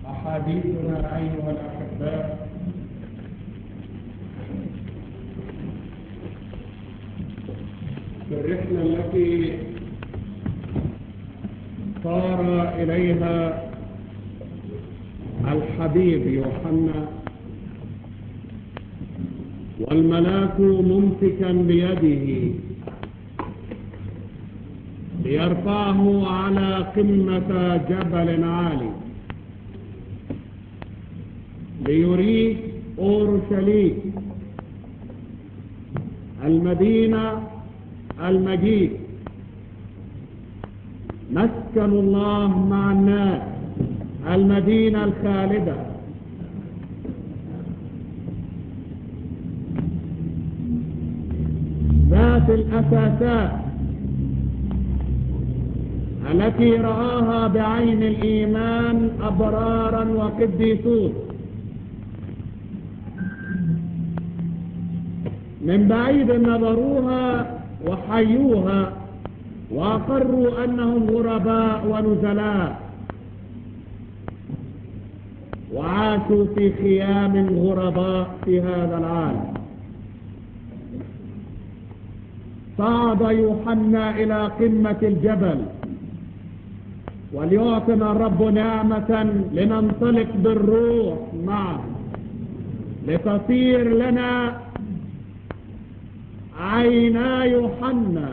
أحاديثنا أيها الأحباء في الرحلة التي صار إليها الحبيب يوحنا والملاك ممسكا بيده ليرفعه على قمة جبل عالي ليريه أورشليم المدينة المجيد مسكن الله مع الناس المدينة الخالدة ذات الأساسات التي رآها بعين الإيمان أبرارا وقديسون من بعيد نظروها وحيوها وأقروا أنهم غرباء ونزلاء وعاشوا في خيام غرباء في هذا العالم صعد يوحنا إلى قمة الجبل وليعطنا الرب نعمة لننطلق بالروح معه لتصير لنا عينا يوحنا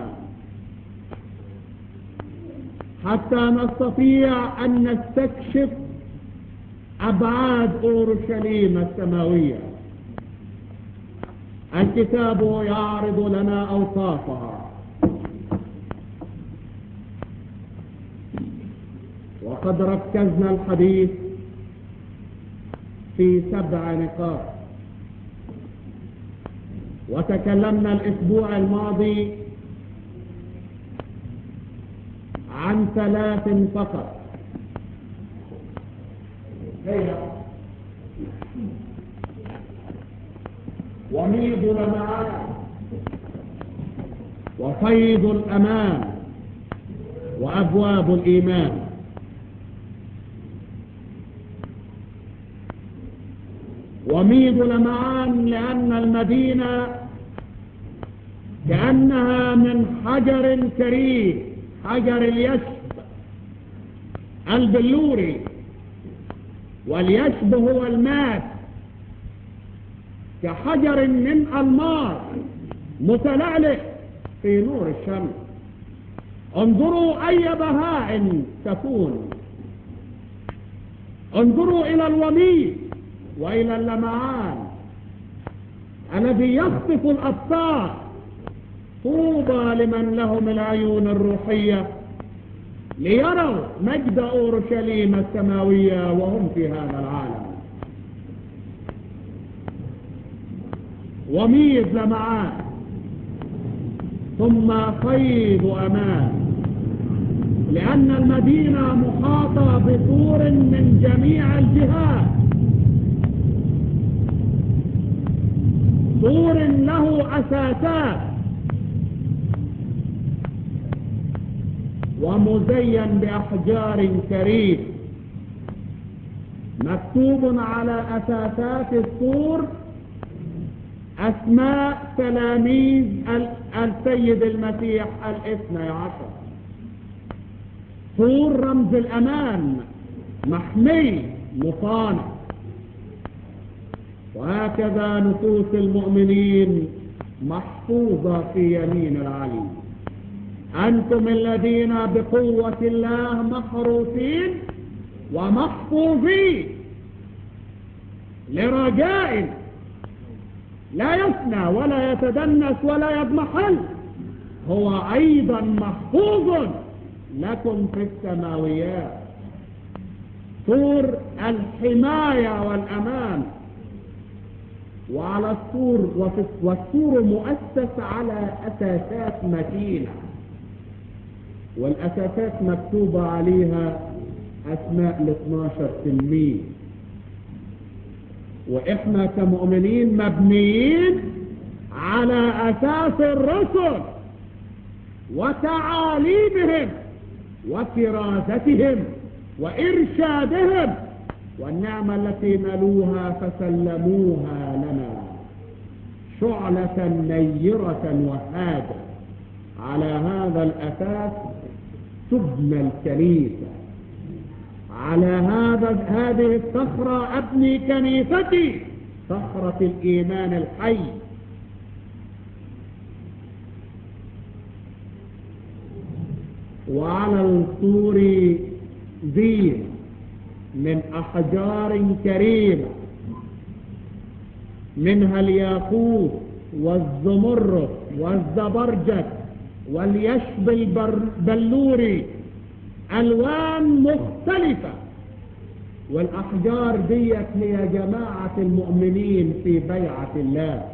حتى نستطيع أن نستكشف أبعاد أورشليم السماوية الكتاب يعرض لنا أوصافها وقد ركزنا الحديث في سبع نقاط وتكلمنا الاسبوع الماضي عن ثلاث فقط هي وميض لمعان وفيض الامان وابواب الايمان وميض لمعان لأن المدينة كأنها من حجر كريم حجر اليشب البلوري واليشب هو الماس كحجر من الماس متلألئ في نور الشمس انظروا أي بهاء تكون انظروا إلى الوميض وإلى اللمعان الذي يخطف الأبصار طوبى لمن لهم العيون الروحية ليروا مجد أورشليم السماوية وهم في هذا العالم وميز لمعان ثم فيض أمان لأن المدينة محاطة بسور من جميع الجهات سور له أساسات ومزين بأحجار كريم مكتوب على أساسات السور أسماء تلاميذ السيد المسيح الاثنى عشر سور رمز الأمان محمي مصانع وهكذا نفوس المؤمنين محفوظة في يمين العلي أنتم الذين بقوة الله محروسين ومحفوظين لرجاء لا يفنى ولا يتدنس ولا يضمحل هو أيضا محفوظ لكم في السماويات سور الحماية والأمان وعلى السور والسور مؤسس على أساسات متينة والأساسات مكتوبة عليها أسماء ال 12 تلميذ وإحنا كمؤمنين مبنيين على أساس الرسل وتعاليمهم وكراستهم وإرشادهم والنعمة التي نلوها فسلموها لنا شعلة نيرة وهادة على هذا الأساس تبنى الكنيسة على هذا هذه الصخرة أبني كنيستي صخرة الإيمان الحي وعلى الطور زين من أحجار كريمة منها الياقوت والزمرد والزبرجد واليشب البلوري ألوان مختلفة والأحجار ديت هي جماعة المؤمنين في بيعة الله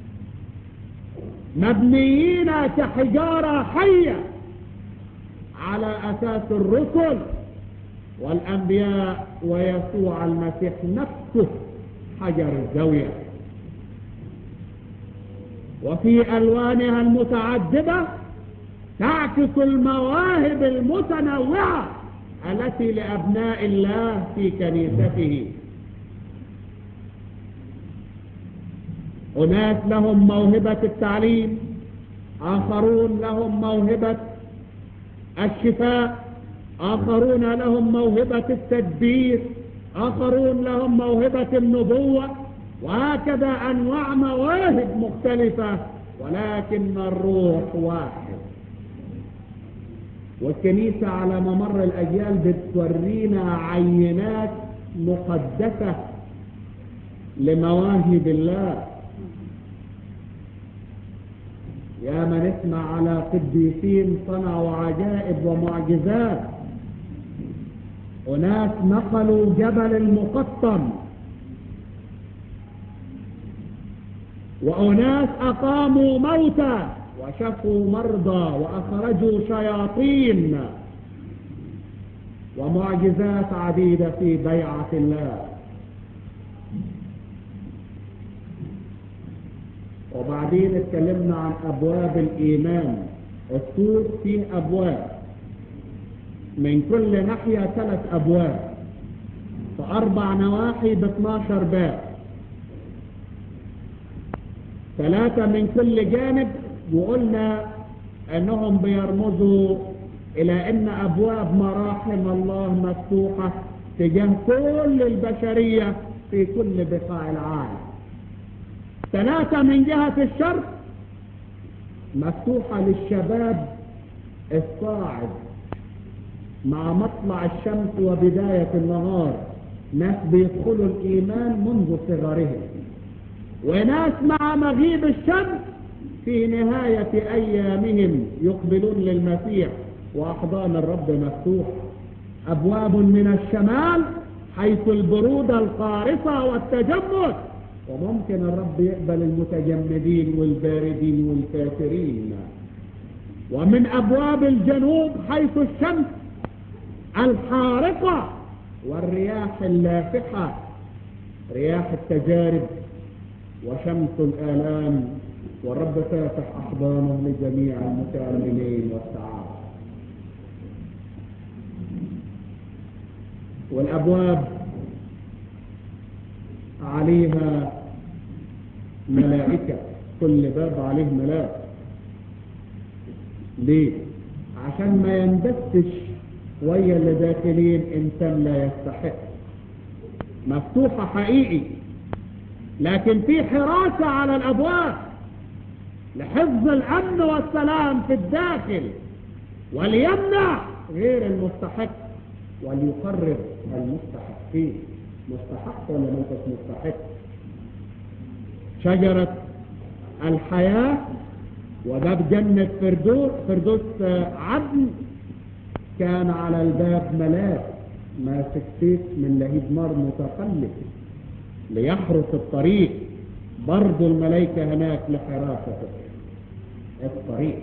مبنيين كحجارة حية على أساس الرسل والأنبياء ويسوع المسيح نفسه حجر الزاوية وفي ألوانها المتعددة تعكس المواهب المتنوعة التي لأبناء الله في كنيسته أناس لهم موهبة التعليم آخرون لهم موهبة الشفاء آخرون لهم موهبة التدبير آخرون لهم موهبة النبوة وهكذا أنواع مواهب مختلفة ولكن الروح واحد والكنيسة على ممر الأجيال بتورينا عينات مقدسة لمواهب الله يا من اسمع على قديسين صنعوا عجائب ومعجزات أناس نقلوا جبل المقطم وأناس أقاموا موتى وشفوا مرضى وأخرجوا شياطين ومعجزات عديدة في بيعة الله وبعدين اتكلمنا عن أبواب الإيمان السور فيه أبواب من كل ناحية ثلاث أبواب فأربع نواحي ب 12 باب ثلاثة من كل جانب وقلنا أنهم بيرمزوا إلى أن أبواب مراحم الله مفتوحة تجاه كل البشرية في كل بقاع العالم ثلاثة من جهة الشرق مفتوحة للشباب الصاعد مع مطلع الشمس وبداية النهار ناس بيدخلوا الإيمان منذ صغرهم وناس مع مغيب الشمس في نهاية أيامهم يقبلون للمسيح وأحضان الرب مفتوح أبواب من الشمال حيث البرودة القارصة والتجمد وممكن الرب يقبل المتجمدين والباردين والكافرين ومن أبواب الجنوب حيث الشمس الحارقة والرياح اللافحة رياح التجارب وشمس الآلام والرب فاتح أحضانه لجميع المتأملين والسعادة والأبواب عليها ملائكة كل باب عليه ملائكة ليه؟ عشان ما يندسش ويا اللي داخلين إنسان لا يستحق مفتوحة حقيقي لكن في حراسة على الأبواب لحفظ الأمن والسلام في الداخل وليمنع غير المستحق وليقرر المستحقين مستحق ولا ما انتش مستحق شجرة الحياة وباب جنة فردوس فردوس عدن كان على الباب ملاك ماسك سيف من لهيب نار متقلب ليحرس الطريق برضو الملائكة هناك لحراسة الطريق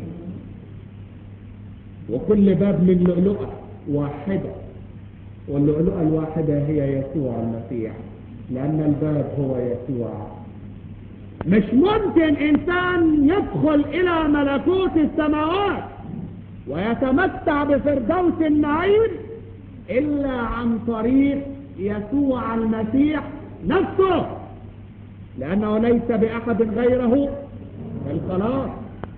وكل باب من لؤلؤة واحدة واللؤلؤة الواحدة هي يسوع المسيح لأن الباب هو يسوع مش ممكن إنسان يدخل إلى ملكوت السماوات ويتمتع بفردوس النعيم إلا عن طريق يسوع المسيح نفسه لأنه ليس بأحد غيره الخلاص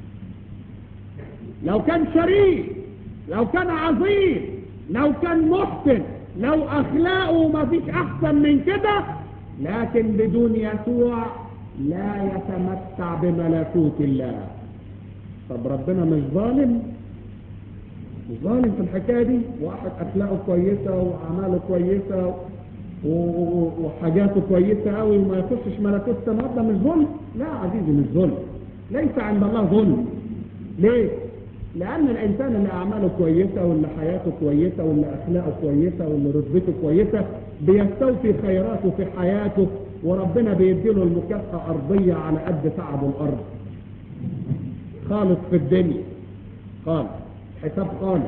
لو كان شريف لو كان عظيم لو كان محسن لو أخلاقه ما فيش أحسن من كده لكن بدون يسوع لا يتمتع بملكوت الله طب ربنا مش ظالم مش ظالم في الحكاية دي واحد أخلاقه كويسة وأعماله كويسة وحاجاته كويسة قوي وما يخشش ملكوت السماوات ده مش ظلم لا عزيزي مش ظلم ليس عند الله ظلم ليه لأن الإنسان اللي أعماله كويسة واللي حياته كويسة واللي أخلاقه كويسة واللي رتبته كويسة بيستوفي خيراته في حياته وربنا بيديله المكافأة أرضية على قد تعبه الأرض خالص في الدنيا خالص حساب خالص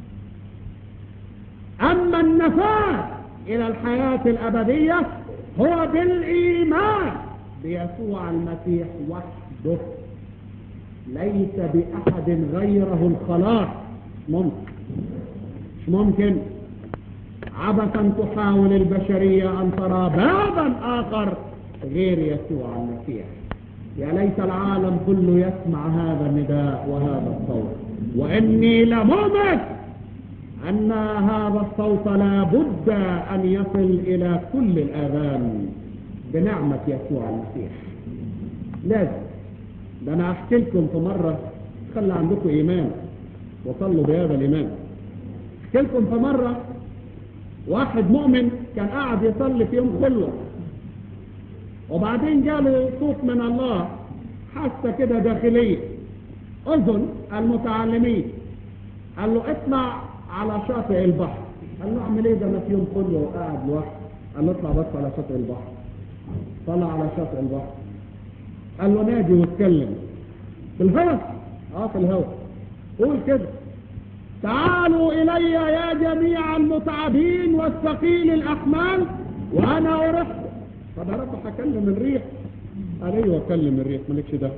أما النفاذ إلى الحياة الأبدية هو بالإيمان بيسوع المسيح وحده ليس بأحد غيره الخلاص ممكن مش ممكن عبثا تحاول البشرية أن ترى بابا آخر غير يسوع المسيح يا ليت العالم كله يسمع هذا النداء وهذا الصوت وإني لمؤمن أن هذا الصوت لا بد أن يصل إلى كل الآذان بنعمة يسوع المسيح لازم ده أنا أحكي لكم في مرة خلى عندكم إيمان وصلوا بهذا الإيمان أحكي لكم في مرة واحد مؤمن كان قاعد يصلي في يوم خلوة وبعدين جاله صوت من الله حاسة كده داخلية أذن المتعلمين قال له اطلع على شاطئ البحر قال له اعمل ايه ده انا في يوم خلوة وقاعد لوحدي قال له اطلع بس على شاطئ البحر طلع على شاطئ البحر قال له نادي واتكلم في الهوى اه في الهوى قول كده تعالوا إلي يا جميع المتعبين والثقيل الأحمال وأنا أرحب طب يا رب هكلم الريح قال ايوه اكلم الريح مالكش ده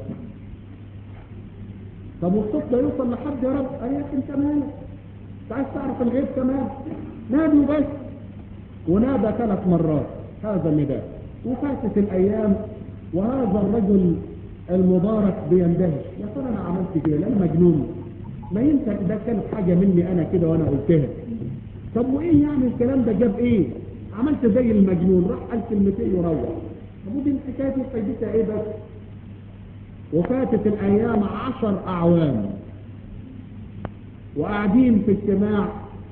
طب والصوت ده يوصل لحد يا رب قال يا اخي انت مالك انت عايز تعرف الغيب كمان نادي وبس ونادى ثلاث مرات هذا النداء وفاتت الايام وهذا الرجل المبارك بيندهش يا ترى انا عملت كده انا مجنون ما يمكن ده كانت حاجه مني انا كده وانا قلتها طب وايه يعني الكلام ده جاب ايه عملت زي المجنون راح قال كلمتين وروح طب ودي الحكايه دي فايدتها ايه بس وفاتت الايام عشر اعوام وقاعدين في اجتماع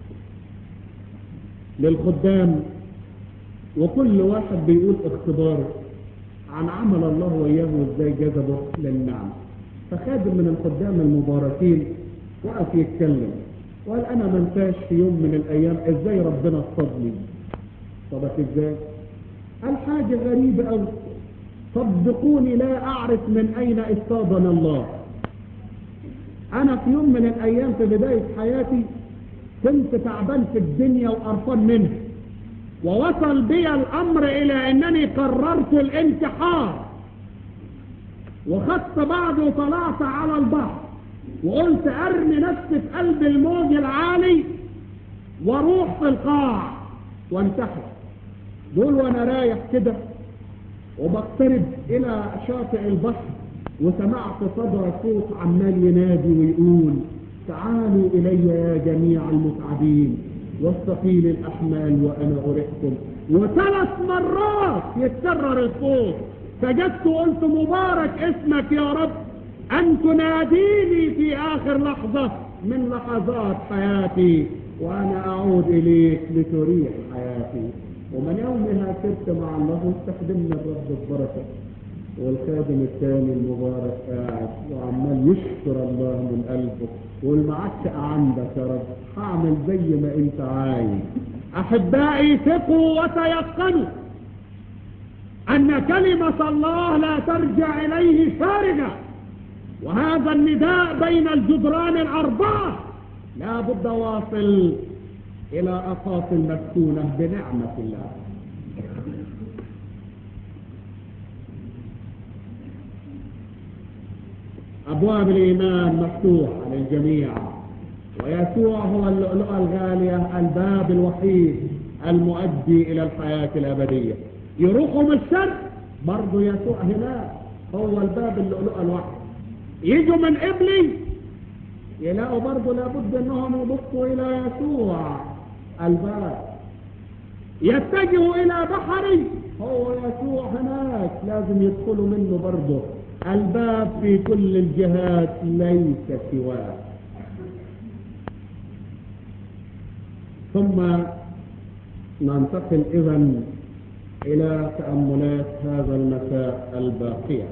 للخدام وكل واحد بيقول اختبار عن عمل الله وإياه وإزاي جذبه للنعم فخادم من الخدام المباركين وقف يتكلم وقال أنا ما انساش في يوم من الأيام إزاي ربنا اصطادني صدق إزاي قال حاجة غريبة أوي صدقوني لا أعرف من أين اصطادنا الله أنا في يوم من الأيام في بداية حياتي كنت تعبان في الدنيا وقرفان منها ووصل بي الأمر إلى أنني قررت الانتحار وخدت بعض وطلعت على البحر وقلت أرمي نفسي في قلب الموج العالي واروح في القاع وانتحر دول وانا رايح كده وبقترب الى شاطئ البحر وسمعت صدى صوت عمال ينادي ويقول تعالوا الي يا جميع المتعبين والثقيل الأحمال وأنا أرحكم وثلاث مرات يتكرر الصوت سجدت وقلت مبارك اسمك يا رب أن تناديني في آخر لحظة من لحظات حياتي وأنا أعود إليك لتريح حياتي ومن يومها سرت مع الله واستخدمنا الرب البركة والخادم الثاني المبارك قاعد وعمال يشكر الله من قلبه ويقول ما عادش عندك يا رب هعمل زي ما انت عايز احبائي ثقوا وتيقنوا ان كلمة الله لا ترجع اليه خارجة وهذا النداء بين الجدران الاربعة لا بد واصل الى اقاصي المسكونة بنعمة الله أبواب الإيمان مفتوحة للجميع ويسوع هو اللؤلؤة الغالية الباب الوحيد المؤدي إلى الحياة الأبدية يروحوا من الشرق برضه يسوع هناك هو الباب اللؤلؤة الواحد يجوا من قبلي يلاقوا برضه لابد انهم يبصوا الى يسوع الباب يتجهوا الى بحري هو يسوع هناك لازم يدخلوا منه برضه الباب في كل الجهات ليس سواه ثم ننتقل اذا الى تأملات هذا المساء الباقية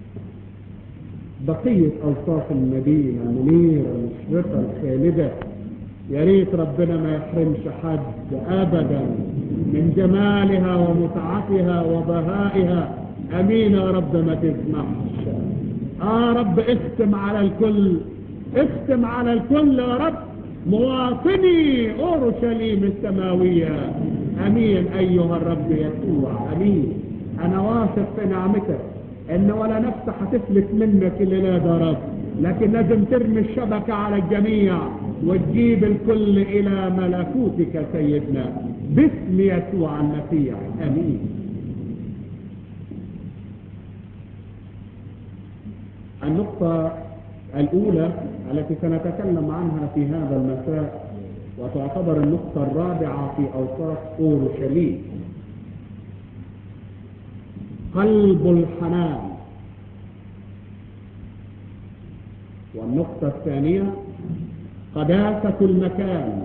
بقية أوصاف المدينة المنيرة المشرقة الخالدة يا ريت ربنا ما يحرمش حد أبدا من جمالها ومتعتها وبهائها أمين يا رب ما تسمحش آه رب اختم على الكل اختم على الكل يا رب مواطني أورشليم السماوية أمين أيها الرب يسوع أمين أنا واثق في نعمتك إن ولا نفس هتفلت منك الليلة يا رب لكن لازم ترمي الشبكة على الجميع وتجيب الكل إلى ملكوتك سيدنا باسم يسوع المسيح أمين النقطة الأولى التي سنتكلم عنها في هذا المساء وتعتبر النقطة الرابعة في أوصاف أورشليم قلب الحنان والنقطة الثانية قداسة المكان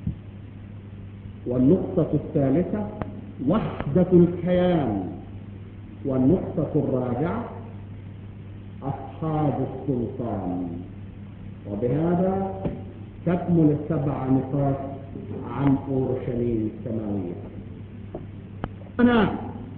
والنقطة الثالثة وحدة الكيان والنقطة الرابعة أصحاب السلطان وبهذا تكمل السبع نقاط عن أورشليم السماوية أنا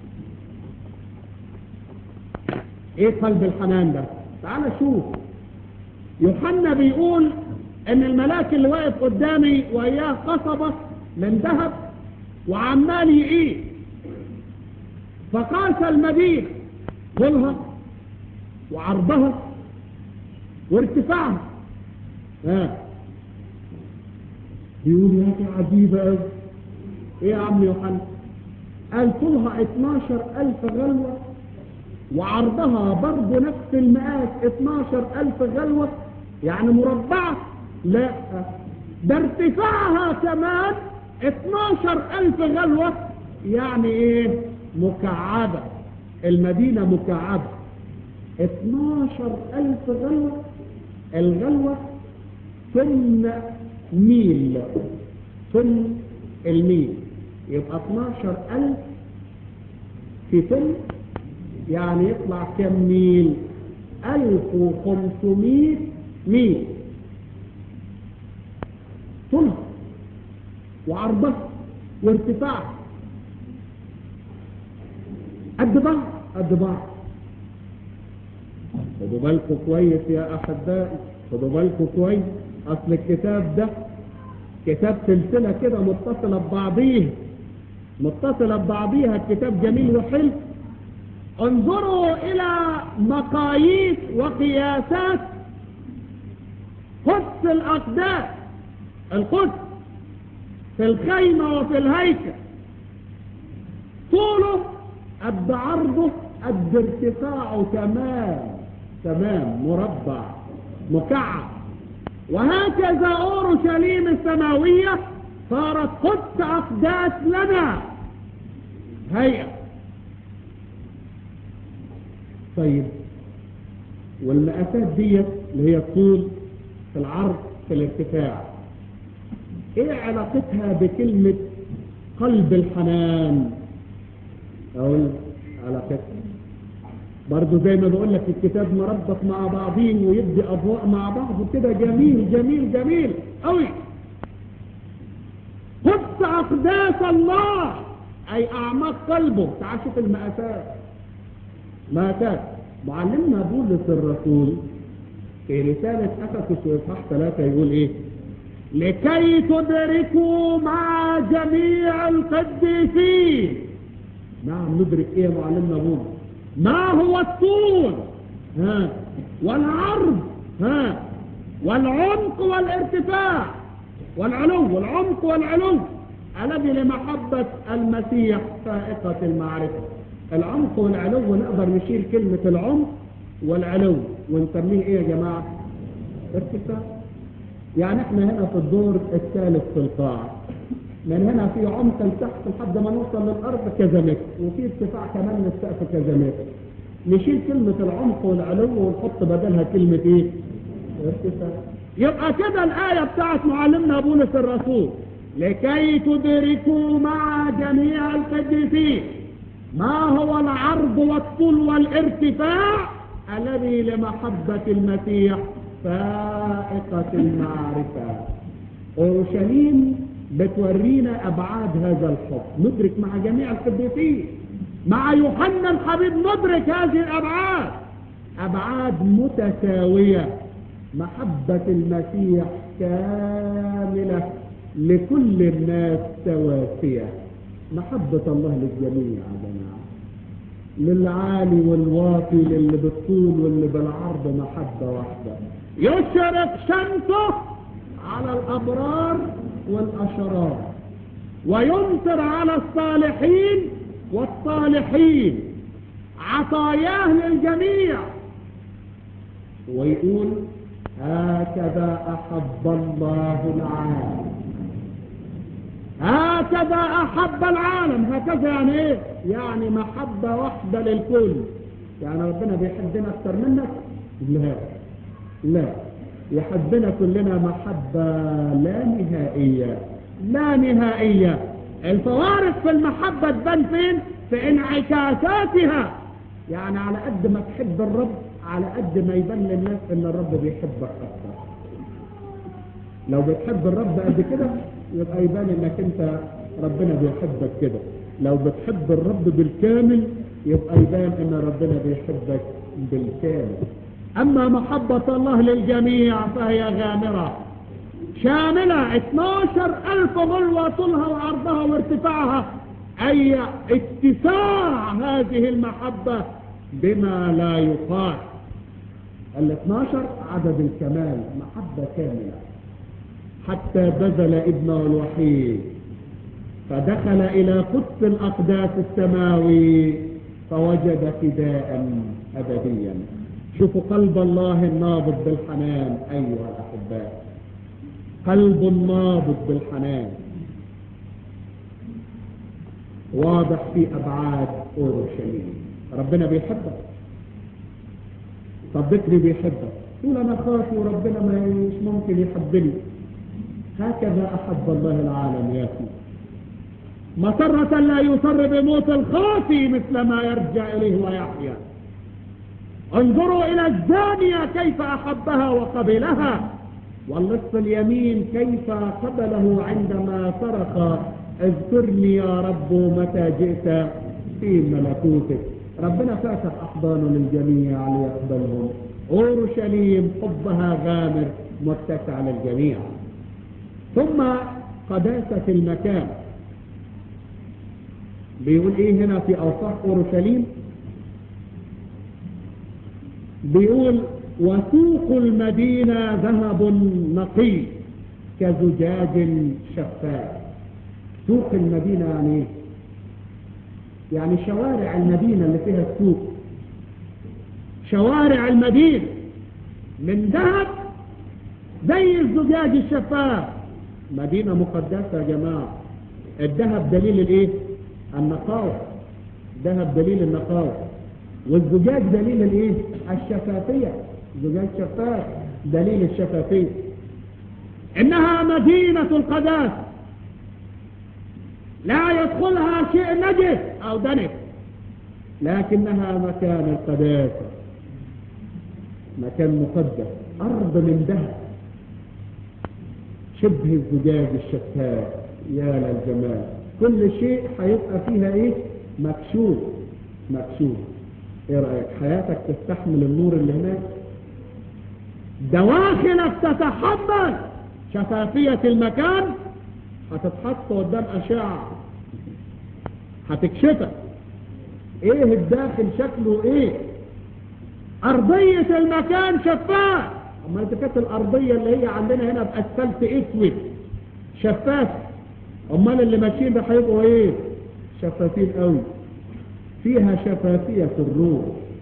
إيه قلب الحنان ده تعال شوف يوحنا بيقول ان الملاك اللي واقف قدامي وإياه قصبة من ذهب وعمال يقيل فقاس المدينة طولها وعرضها وارتفاعها ها بيقول يا اخي عجيبة قوي ايه يا عم يوحنا قال طولها 12000 غلوة وعرضها برضه نفس المقاس 12000 غلوة يعني مربعة لا ده ارتفاعها كمان 12000 غلوة يعني ايه مكعبة المدينة مكعبة 12000 غلوة الغلوة ثم ميل ثم الميل يبقى 12000 في ثم يعني يطلع كم ميل 1500 ميل طولها وعرضها وارتفاعها قد بعض قد بعض خدوا بالكم كويس يا احبائي خدوا بالكم كويس اصل الكتاب ده كتاب سلسله كده متصله ببعضيها متصله ببعضيها الكتاب جميل وحلو انظروا الى مقاييس وقياسات قدس الاقداس القدس في الخيمة وفي الهيكل طوله قد عرضه قد ارتفاعه تمام تمام مربع مكعب وهكذا اورشليم السماوية صارت قدس اقداس لنا هيئة طيب والمقاسات ديت اللي هي الطول في العرض في الارتفاع ايه علاقتها بكلمة قلب الحنان اقول علاقتها برضو زي ما بقول لك الكتاب مربط مع بعضين ويدي اضواء مع بعض وكده جميل جميل جميل قوي قدس اقداس الله اي اعماق قلبه تعال شوف المقاسات مقاسات معلمنا بولس الرسول في رسالة أفسس وإصحاح ثلاثة يقول إيه لكي تدركوا مع جميع القديسين نعم ندرك إيه معلمنا بولس ما هو الطول ها والعرض ها والعمق والارتفاع والعلو والعمق والعلو الذي لمحبة المسيح فائقة المعرفة العمق والعلو نقدر نشيل كلمة العمق والعلو ونسميه ايه يا جماعة ارتفاع يعني احنا هنا في الدور الثالث في القاعة من هنا في عمق لتحت لحد ما نوصل للارض كذا متر وفي ارتفاع كمان للسقف كذا متر نشيل كلمة العمق والعلو ونحط بدلها كلمة ايه ارتفاع يبقى كده الآية بتاعت معلمنا بولس الرسول لكي تدركوا مع جميع القديسين ما هو العرض والطول والارتفاع الذي لمحبة المسيح فائقة المعرفة أورشليم بتورينا أبعاد هذا الحب ندرك مع جميع القديسين مع يوحنا الحبيب ندرك هذه الأبعاد أبعاد متساوية محبة المسيح كاملة لكل الناس سواسية محبة الله للجميع يا جماعة للعالي والواطي للي بالطول واللي بالعرض محبة واحدة يشرق شمسه على الأبرار والأشرار ويمطر على الصالحين والصالحين عطاياه للجميع ويقول هكذا أحب الله العالم هكذا أحب العالم هكذا يعني إيه؟ يعني محبة واحدة للكل يعني ربنا بيحبنا أكثر منك؟ لا لا يحبنا كلنا محبة لا نهائية لا نهائية الفوارق في المحبة تبان فين؟ في انعكاساتها يعني على قد ما تحب الرب على قد ما يبان للناس ان الرب بيحبك اكثر لو بتحب الرب قد كده يبقى يبان انك انت ربنا بيحبك كده لو بتحب الرب بالكامل يبقى يبان ان ربنا بيحبك بالكامل اما محبة الله للجميع فهي غامرة شاملة 12 الف غلوة طولها وعرضها وارتفاعها اي اتساع هذه المحبة بما لا يقال ال 12 عدد الكمال محبة كاملة حتى بذل ابنه الوحيد فدخل إلى قدس الأقداس السماوي فوجد فداء أبديا شوفوا قلب الله النابض بالحنان أيها الأحباء قلب نابض بالحنان واضح في أبعاد أورشليم ربنا بيحبك صدقني بيحبك تقول أنا خاف وربنا ما مش ممكن يحبني هكذا أحب الله العالم يا أخي مسرة لا يسر بموت الخاطي مثل ما يرجع إليه ويحيا انظروا إلى الزانية كيف أحبها وقبلها والنصف اليمين كيف قبله عندما صرخ اذكرني يا رب متى جئت في ملكوتك ربنا فاتح أحضانه للجميع ليقبلهم أورشليم حبها غامر متسع للجميع ثم قداسة المكان بيقول ايه هنا في اوصاف اورشليم بيقول وسوق المدينة ذهب نقي كزجاج شفاف سوق المدينة يعني ايه يعني شوارع المدينة اللي فيها السوق شوارع المدينة من ذهب زي الزجاج الشفاف مدينة مقدسة يا جماعة الذهب دليل الايه النقاوة ذهب دليل النقاوة والزجاج دليل الايه الشفافية زجاج شفاف دليل الشفافية انها مدينة القداسة لا يدخلها شيء نجس او دنس لكنها مكان القداسة مكان مقدس ارض من ذهب شبه الزجاج الشفاف يا للجمال كل شيء هيبقى فيها ايه مكشوف مكشوف ايه رأيك حياتك تستحمل النور اللي هناك دواخلك تتحمل شفافية المكان هتتحط قدام أشعة هتكشفك ايه الداخل شكله ايه أرضية المكان شفاف اما اذا كانت الأرضية اللي هي عندنا هنا بأسفلت اسود شفاف امال اللي ماشيين ده هيبقوا ايه شفافين قوي فيها شفافية الروح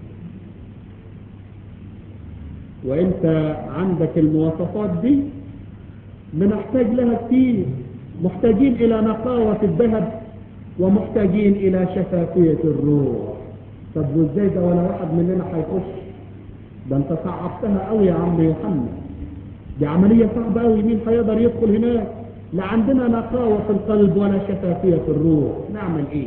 وانت عندك المواصفات دي بنحتاج لها كتير محتاجين الى نقاوة الذهب ومحتاجين الى شفافية الروح طب وازاي ده ولا واحد مننا هيخش ده انت صعبتها قوي يا عم يوحنا دي عملية صعبة قوي مين هيقدر يدخل هناك لا عندنا نقاوة في القلب ولا شفافية في الروح نعمل ايه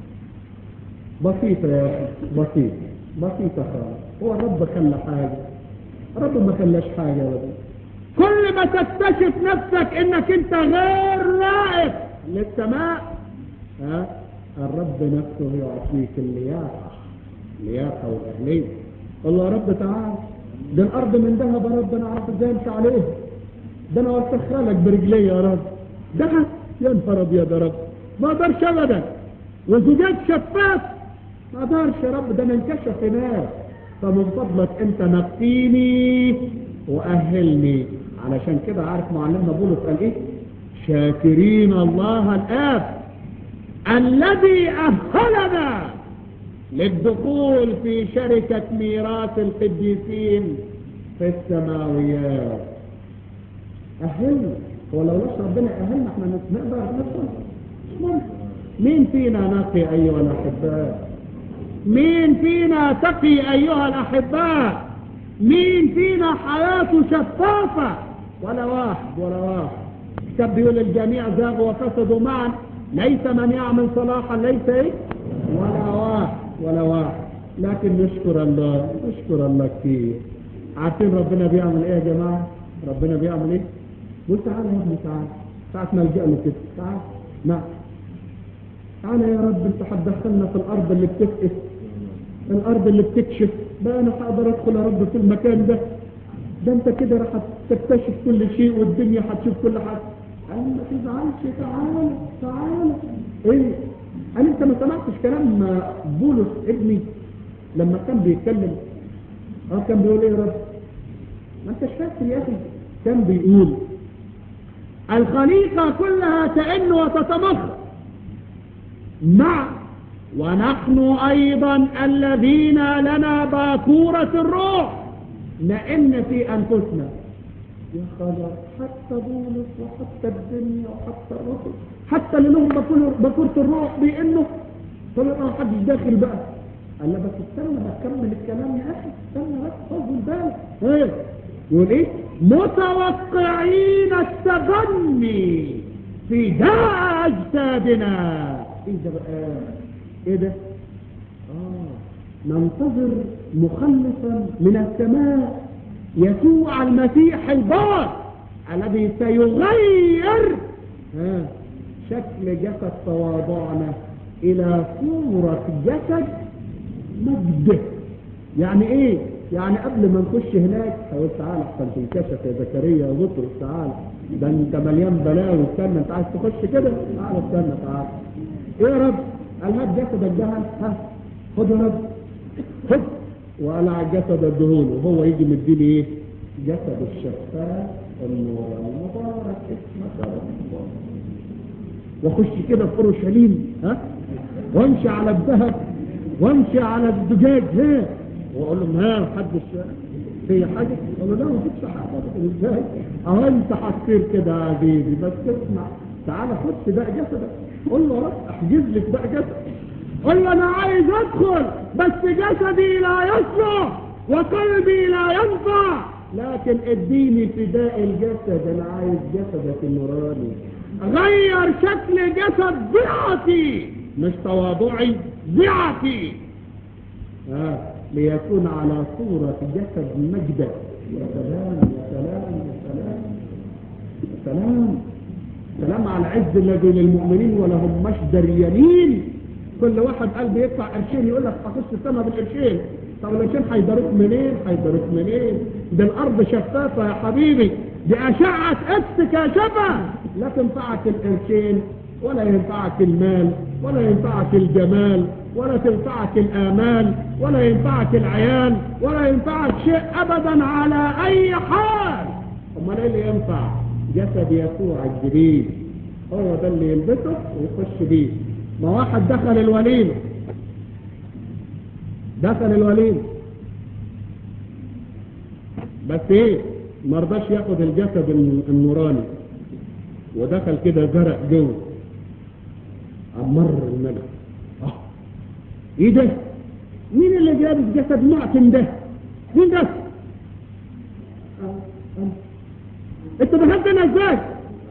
بسيطة يا اخي بسيطة بسيطة خالص هو الرب خلى حاجة الرب ما خلاش حاجة ابدا كل ما تكتشف نفسك انك انت غير لائق للسماء ها الرب نفسه يعطيك اللياقة اللياقة والأهلية قال له يا رب تعال ده الأرض من ذهب يا رب أنا عارف ازاي امشي عليها ده أنا وسخها لك برجلي يا رب ده يا نهار أبيض يا رب ما أقدرش أبدا وزجاج شفاف ما أقدرش يا رب ده أنا انكشف هناك فمن فضلك أنت نقيني وأهلني علشان كده عارف معلمنا بولس قال إيه شاكرين الله الآب الذي أهلنا للدخول في شركة ميراث القديسين في السماويات أهلنا هو لو ليش ربنا أهلنا احنا نقدر ندخل مش ممكن مين فينا نقي أيها الأحباء مين فينا تقي أيها الأحباء مين فينا حياته شفافة ولا واحد ولا واحد الكتاب بيقول الجميع زاغوا وفسدوا معا ليس من يعمل صلاحا ليس ايه ولا واحد ولا واحد لكن نشكر الله نشكر الله كتير عارفين ربنا بيعمل ايه يا جماعة ربنا بيعمل ايه قول تعالى يا ابني تعالى ساعة ما الجأ له كده تعالى نعم تعالى يا رب انت هتدخلنا في الارض اللي بتفقس الارض اللي بتكشف بقى انا هقدر ادخل يا رب في المكان ده ده انت كده راح تكتشف كل شيء والدنيا هتشوف كل حاجه قال ما تزعلش تعالى تعالى ايه قال انت ما سمعتش كلام بولس ابني لما كان بيتكلم اه كان بيقول ايه يا رب ما انتش فاكر يا اخي كان بيقول الخليقة كلها تئن وتتمخر مع ونحن ايضا الذين لنا باكورة الروح نئن في انفسنا يا خبر حتى بولس وحتى الدنيا وحتى الرسل حتى اللي لهم باكورة الروح بانه طلع ما حدش داخل بقى قال لا بس استنى بكمل الكلام يا اخي استنى بس طول بالك ايه يقول ايه متوقعين التبني في داء اجسادنا ايه ده بقى ايه ده اه ننتظر مخلصا من السماء يسوع المسيح البار الذي سيغير ها شكل جسد تواضعنا الى صورة جسد مجد يعني ايه يعني قبل ما نخش هناك قلت تعالى احسن تنكشف يا زكريا يا بطرس تعالى ده انت مليان بلاوي استنى انت عايز تخش كده تعالى استنى تعالى ايه يا رب قال هات جسدك ده ها خد يا رب خد وقلع جسد الدهون وهو يجي مديني ايه جسد الشفاف النور المبارك اسمك يا رب واخش كده في اورشليم ها وامشي على الذهب وامشي على الزجاج ها واقول لهم ها محدش في حاجه اقول له لا مفيش حاجه ازاي اهو انت هتصير كده يا عزيزي بس اسمع تعالى خش بقى جسدك قول له يا رب احجز لك بقى جسد قل له انا عايز ادخل بس جسدي لا يصلح وقلبي لا ينفع لكن اديني فداء الجسد انا عايز جسدك النوراني غير شكل جسد ضعتي مش تواضعي ضعتي آه. ليكون على صورة جسد مجد يا سلام يا سلام يا سلام يا سلام سلام على العز الذي للمؤمنين ولا هم مش دريانين كل واحد قلب يدفع قرشين يقول لك هخش السما بالقرشين طب القرشين هيضربك منين هيضربك منين ده الارض شفافه يا حبيبي دي اشعه اكس كاشفه لا تنفعك القرشين ولا ينفعك المال ولا ينفعك الجمال ولا تنفعك الآمال ولا ينفعك العيال ولا ينفعك شيء أبدا على أي حال أمال إيه اللي ينفع جسد يسوع الجديد هو ده اللي يلبسه ويخش بيه ما واحد دخل الوليمة دخل الوليمة بس ايه مرضاش ياخد الجسد النوراني ودخل كده زرق جوه عمر الملك اه ايه ده مين اللي جاب الجسد معتم ده مين ده آه، آه. انت دخلت هنا ازاي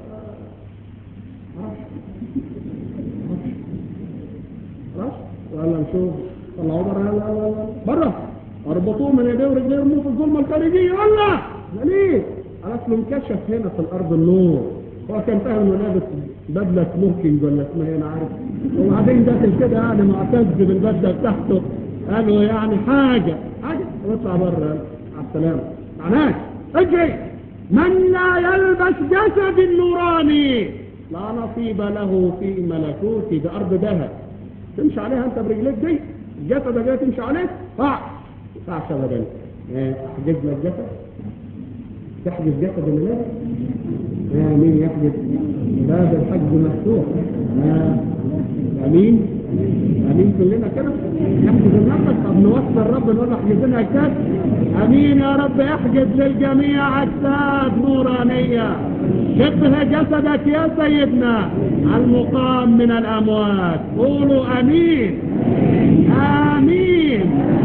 خلاص ولا نشوف طلعوا بره يلا يلا يلا بره اربطوه من ايديه ورجليه ورموه في الظلمه الخارجيه يلا ليه خلاص له انكشف هنا في الارض النور هو كان فاهم انه لابس بدله سموكينج ولا اسمها ايه انا عارف وبعدين داخل كده يعني معتز بالبدله بتاعته قالوا يعني حاجه حاجه واطلع بره على السلامه معناش اجري من لا يلبس جسد النوراني لا نصيب له في ملكوت ده ارض ذهب تمشي عليها انت برجليك دي الجسد ده تمشي عليه صح صح ابدا إيه، احجز لك جسد تحجز جسد اللي لازم يا مين يحجز باب الحجز مفتوح يا امين امين كلنا كده نحجز النفس طب نوصل الرب نقول له احجز لنا اجساد امين يا رب احجز للجميع اجساد نورانيه شبه جسدك يا سيدنا المقام من الاموات قولوا امين امين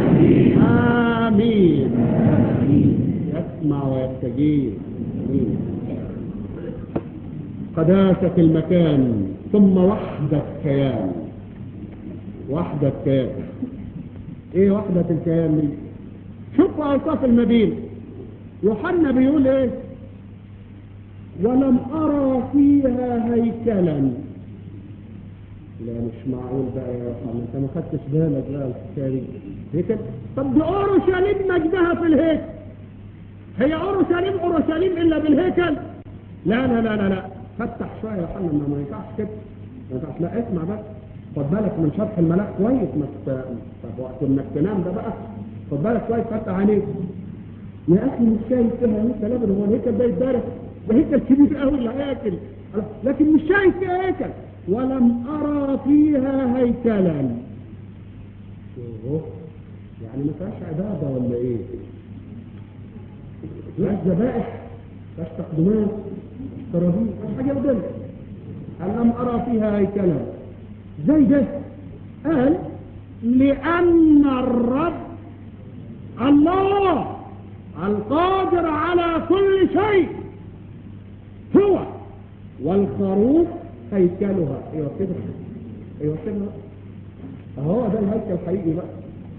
امين يسمع ويستجيب امين قداسة المكان ثم وحدة كيان وحدة كيان ايه وحدة الكيان دي شوفوا اوصاف المدينة يوحنا بيقول ايه ولم ارى فيها هيكلا لا مش معقول بقى يا يوحنا انت ما خدتش بالك بقى الحكايه دي هيكل طب دي اورشليم مجدها في الهيكل هي اورشليم اورشليم الا بالهيكل لا لا لا لا لا فتح شويه يا يوحنا ما ما ينفعش كده ما ينفعش لا اسمع بس خد بالك من شرح الملاك كويس ما ت- طب وقت انك تنام ده بقى خد بالك كويس فتح عينيك يا اخي مش شايف فيها هيكل ابدا هو الهيكل ده يتدرس ده هيكل كبير قوي الهياكل لكن مش شايف فيها هيكل ولم ارى فيها هيكلا أوه. يعني ما فيهاش عباده ولا ايه؟ لا ذبائح لا تقدمات ترابيز حاجه قدامك قال لم ارى فيها هيكلا زي ده قال لان الرب الله القادر على كل شيء هو والخروف هيكلها ايوه كده ايوه كده اهو ده الهيكل الحقيقي بقى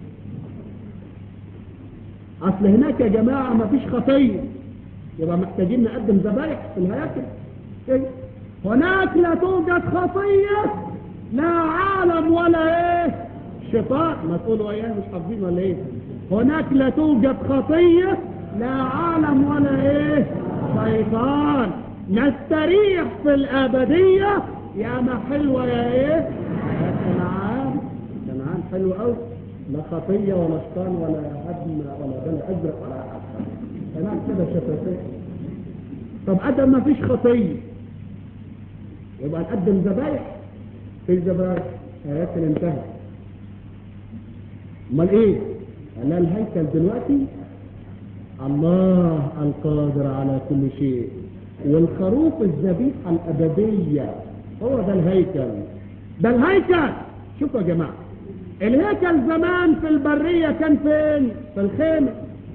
اصل هناك يا جماعه ما فيش خطيه يبقى محتاجين نقدم ذبائح في الهياكل إيه؟ هناك لا توجد خطيه لا عالم ولا ايه شيطان ما تقولوا اياه مش حافظين ولا ايه هناك لا توجد خطيه لا عالم ولا ايه شيطان نستريح في الابديه يا ما حلوه يا ايه يا كنعان كنعان حلو قوي لا خطيه ولا شيطان ولا هدم ولا بل ازرق ولا حاجه هناك كده شفافيه طب ادم ما فيش خطيه يبقى نقدم ذبايح في ذبايح هياكل انتهى امال ايه قال الهيكل دلوقتي الله القادر على كل شيء والخروف الذبيحه الابديه هو ده الهيكل ده الهيكل شوفوا يا جماعه الهيكل زمان في البريه كان فين في الخيمه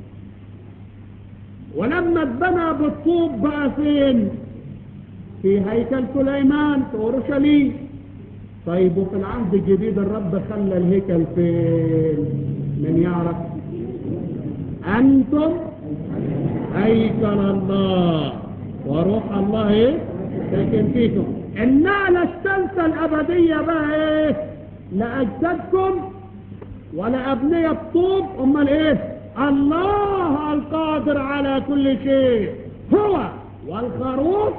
ولما اتبنى بالطوب بقى فين في هيكل سليمان في اورشليم طيب وفي العهد الجديد الرب خلى الهيكل فين من يعرف انتم هيكل الله وروح الله ايه ساكن فيكم النعلة الثالثة الأبدية بقى ايه لا أجسادكم ولا أبنية طوب أمال ايه الله القادر على كل شيء هو والخروف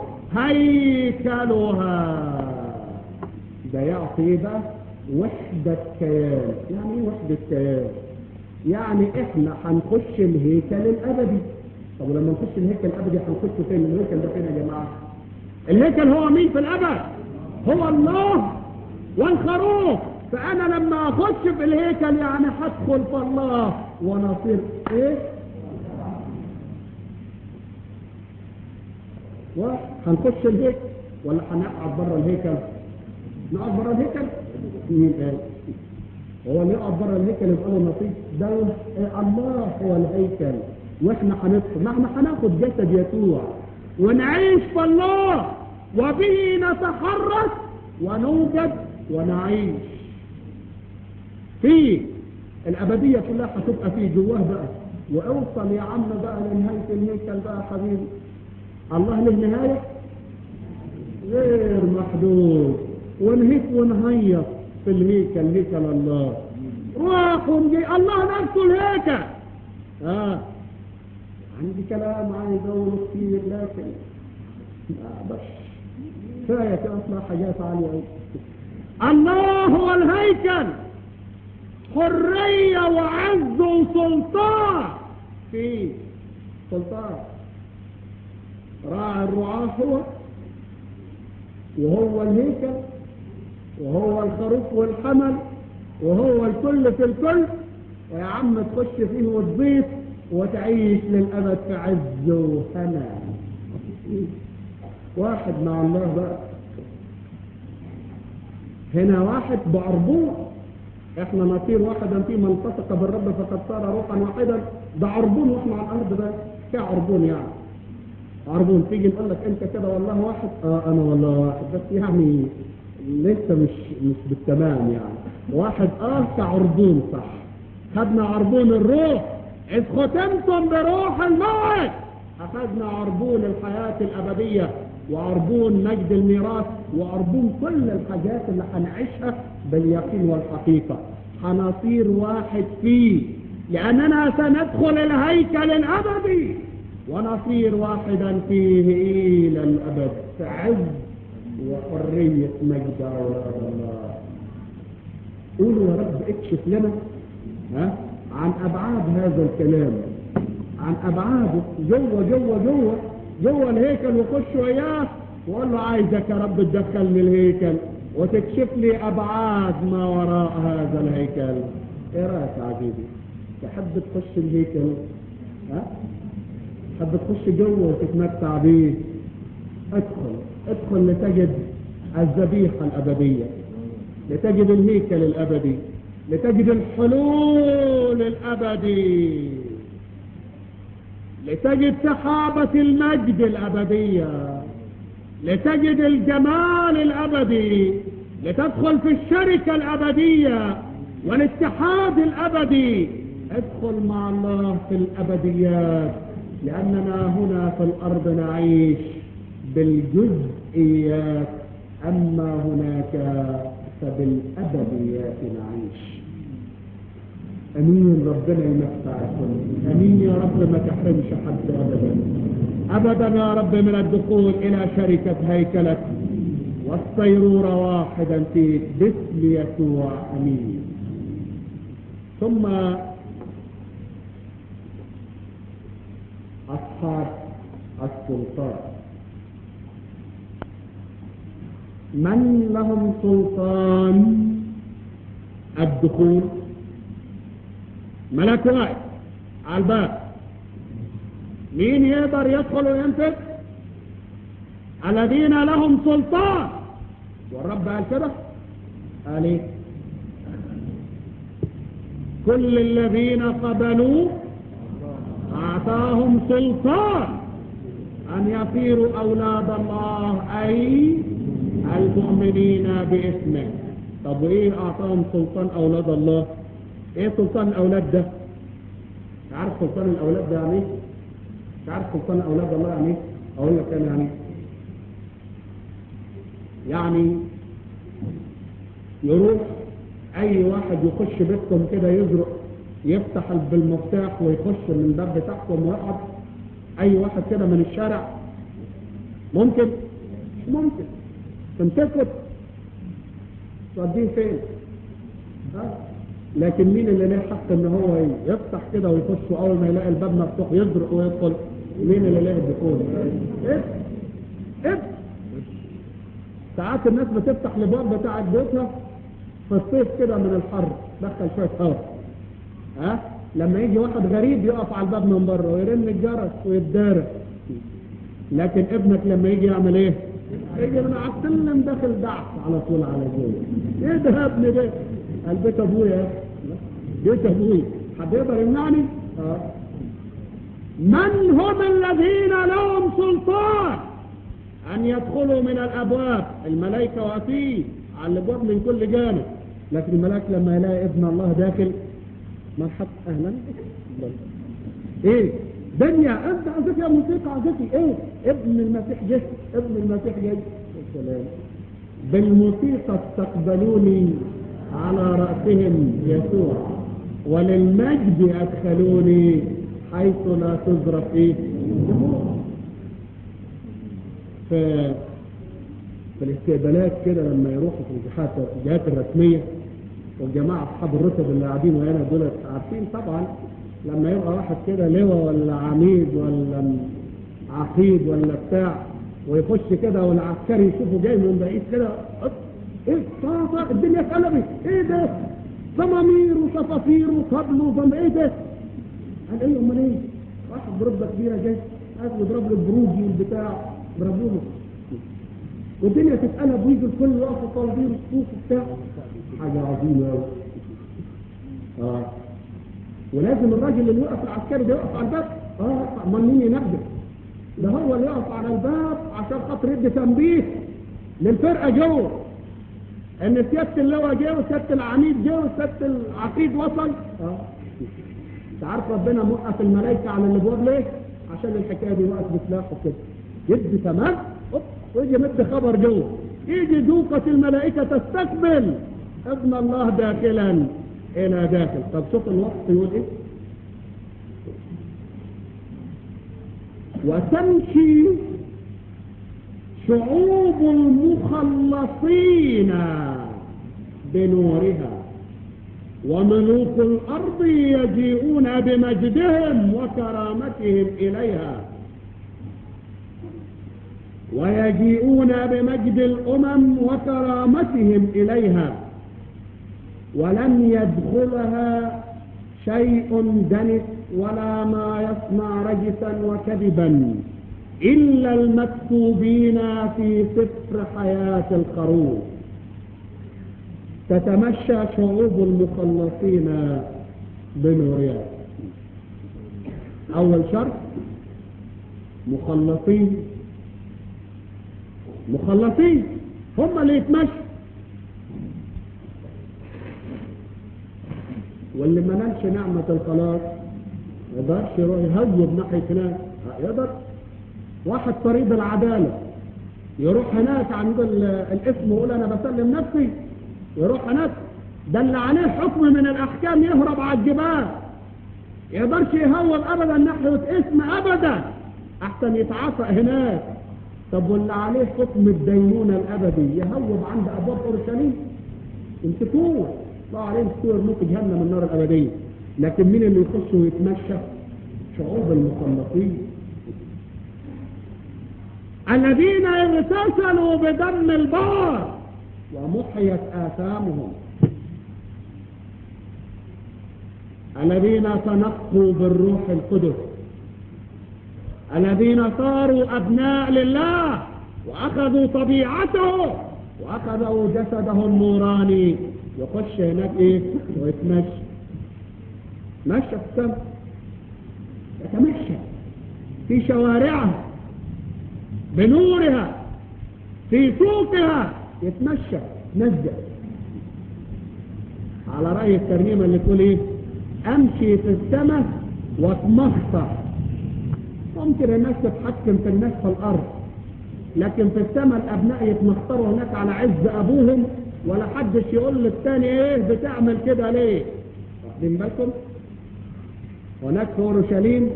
هيكلها ده يعطي ايه بقى وحدة كيان يعني ايه وحدة كيان يعني احنا هنخش الهيكل الابدي طب ولما نخش الهيكل الابدي هنخش فين الهيكل ده فين يا جماعه الهيكل هو مين في الابد هو الله والخروف فانا لما اخش في الهيكل يعني هدخل في الله ونصير ايه وهنخش الهيكل ولا هنقعد بره الهيكل نقعد بره الهيكل مين قال هو اللي يقعد بره الهيكل يبقى له نصيب ده إيه الله هو الهيكل واحنا هندخل ما احنا هناخد جسد يسوع ونعيش في الله وبه نتحرك ونوجد ونعيش في الأبدية كلها هتبقى في جواه بقى واوصل يا عم بقى لنهاية الهيكل بقى حبيبي الله له نهاية غير محدود ونهيك ونهيص في الهيكل هيكل الله روح ونجي الله نفسه الهيكل اه عندي كلام عايز اقوله كتير لكن آه بس كفايه تطلع حاجات عاليه قوي الله هو الهيكل حريه وعز وسلطان فيه سلطان راعي الرعاة هو وهو الهيكل وهو الخروف والحمل وهو الكل في الكل ويا عم تخش فيه وتضيف وتعيش للأبد في عز وهنا واحد مع الله بقى هنا واحد بعربون احنا نصير واحدا في من التصق بالرب فقد صار روحا واحدا ده عربون واحنا على الارض بقى كعربون يعني عربون تيجي نقول لك انت كده والله واحد اه انا والله واحد بس يعني لسه مش مش بالتمام يعني واحد اه كعربون صح خدنا عربون الروح اذ ختمتم بروح الموت اخذنا عربون الحياة الابدية وعربون مجد الميراث وعربون كل الحاجات اللي هنعيشها باليقين والحقيقة هنصير واحد فيه لاننا سندخل الهيكل الابدي ونصير واحدا فيه إلى الأبد عز وحرية مجد أولاد الله قولوا يا رب اكشف لنا ها عن أبعاد هذا الكلام عن أبعاده جوه جوه جوه جوه الهيكل وخش وياه وقول له عايزك يا رب تدخلني الهيكل وتكشف لي أبعاد ما وراء هذا الهيكل ايه رأيك يا عزيزي تحب تخش الهيكل ها تحب تخش جوه وتتمتع بيه ادخل ادخل لتجد الذبيحة الأبدية لتجد الهيكل الأبدي لتجد الحلول الأبدي لتجد سحابة المجد الأبدية لتجد الجمال الأبدي لتدخل في الشركة الأبدية والاتحاد الأبدي ادخل مع الله في الأبديات لأننا هنا في الأرض نعيش بالجزئيات أما هناك فبالأبديات نعيش أمين ربنا يمتع الكل أمين يا رب ما تحرمش حد أبدا أبدا يا رب من الدخول إلى شركة هيكلك والصيرورة واحدا فيك باسم يسوع أمين ثم أصحاب السلطان من لهم سلطان الدخول ملك واحد على الباب مين يقدر يدخل وينفذ الذين لهم سلطان والرب قال كده قال ايه كل الذين قبلوا أعطاهم سلطان أن يصيروا أولاد الله أي المؤمنين باسمه طب وإيه أعطاهم سلطان أولاد الله إيه سلطان الأولاد ده عارف سلطان الأولاد ده يعني إيه عارف سلطان أولاد الله يعني إيه أقول لك أنا يعني يعني يروح أي واحد يخش بيتكم كده يزرق يفتح بالمفتاح ويخش من الباب بتاعكم ويقعد اي واحد كده من الشارع ممكن مش ممكن تمسكه توديه فين ها لكن مين اللي له حق ان هو يفتح كده ويخش واول ما يلاقي الباب مفتوح يزرق ويدخل مين اللي له الدخول ايه ايه ساعات الناس بتفتح الابواب بتاعت بيوتها في الصيف كده من الحر دخل شويه هواء ها لما يجي واحد غريب يقف على الباب من بره ويرن الجرس ويتدارك لكن ابنك لما يجي يعمل ايه يجي من على السلم داخل دعس على طول على جوه ايه ده يا ابني ده قال بيت ابويا بيت ابويا حد يقدر يمنعني اه من هم الذين لهم سلطان ان يدخلوا من الابواب الملائكه واقفين على الابواب من كل جانب لكن الملاك لما يلاقي ابن الله داخل مرحبا اهلا ايه دنيا انت عزتي يا موسيقى عزتي ايه ابن المسيح جه ابن المسيح جاي السلام بالموسيقى استقبلوني على رأسهم يسوع وللمجد أدخلوني حيث لا تزرف ايه في في الاستقبالات كده لما يروحوا في الجهات الجهات الرسميه والجماعه اصحاب الرتب اللي قاعدين وهنا دول عارفين طبعا لما يبقى واحد كده لواء ولا عميد ولا عقيد ولا بتاع ويخش كده والعسكري يشوفه جاي من بعيد كده ايه طاطا الدنيا اتقلبت ايه ده صمامير وصفافير وطبل وضم ايه ده قال ايه امال ايه واحد بربه كبيره جاي قاعد يضرب له البروجي والبتاع ضربوه والدنيا تتقلب ويجي الكل يقف طالبين الصوف وبتاع حاجه عظيمه قوي اه ولازم الراجل اللي يقف العسكري ده يقف على الباب اه امال مين ينبه ده هو اللي يقف على الباب عشان خاطر يدي تنبيه للفرقه جوه ان سياده اللواء جه وسياده العميد جه وسياده العقيد وصل اه انت عارف ربنا موقف الملائكه على الابواب ليه؟ عشان الحكايه دي وقت بسلاحه كده يدي تمام اوب ويجي مد خبر جوه يجي دوقة الملائكة تستقبل ابن الله داخلا الى داخل طب شوف الوقت يقول ايه وتمشي شعوب المخلصين بنورها وملوك الأرض يجيئون بمجدهم وكرامتهم إليها ويجيئون بمجد الأمم وكرامتهم إليها ولن يدخلها شيء دنس ولا ما يصنع رجسا وكذبا إلا المكتوبين في سفر حياة الخروف تتمشى شعوب المخلصين بنورها أول شرط مخلصين مخلصين هم اللي يتمشوا واللي ما نالش نعمة الخلاص ما يقدرش يروح يهوب ناحية هناك يقدر واحد طريق العدالة يروح هناك عند الاسم ويقول انا بسلم نفسي يروح هناك ده اللي عليه حكم من الاحكام يهرب على الجبال يقدرش يهوب ابدا ناحية اسم ابدا احسن يتعاطى هناك طب واللي عليه حكم الدينونة الابدي يهوب عند ابواب اورشليم يمسكوه لا عليه يمسكوه يرموه في جهنم النار الابدية لكن مين اللي يخش ويتمشى شعوب المخلصين الذين اغتسلوا بدم البار ومحيت آثامهم الذين تنقوا بالروح القدس الذين صاروا أبناء لله وأخذوا طبيعته وأخذوا جسده النوراني يخش هناك إيه ويتمشى مشى في السماء يتمشى في شوارعها بنورها في سوقها يتمشى نزل على رأي الترنيمة اللي تقول ايه امشي في السماء واتمخطر ممكن الناس تتحكم في الناس في الارض لكن في السماء الابناء يتمخطروا هناك على عز ابوهم ولا حدش يقول للتاني ايه بتعمل كده ليه واخدين بالكم هناك في اورشليم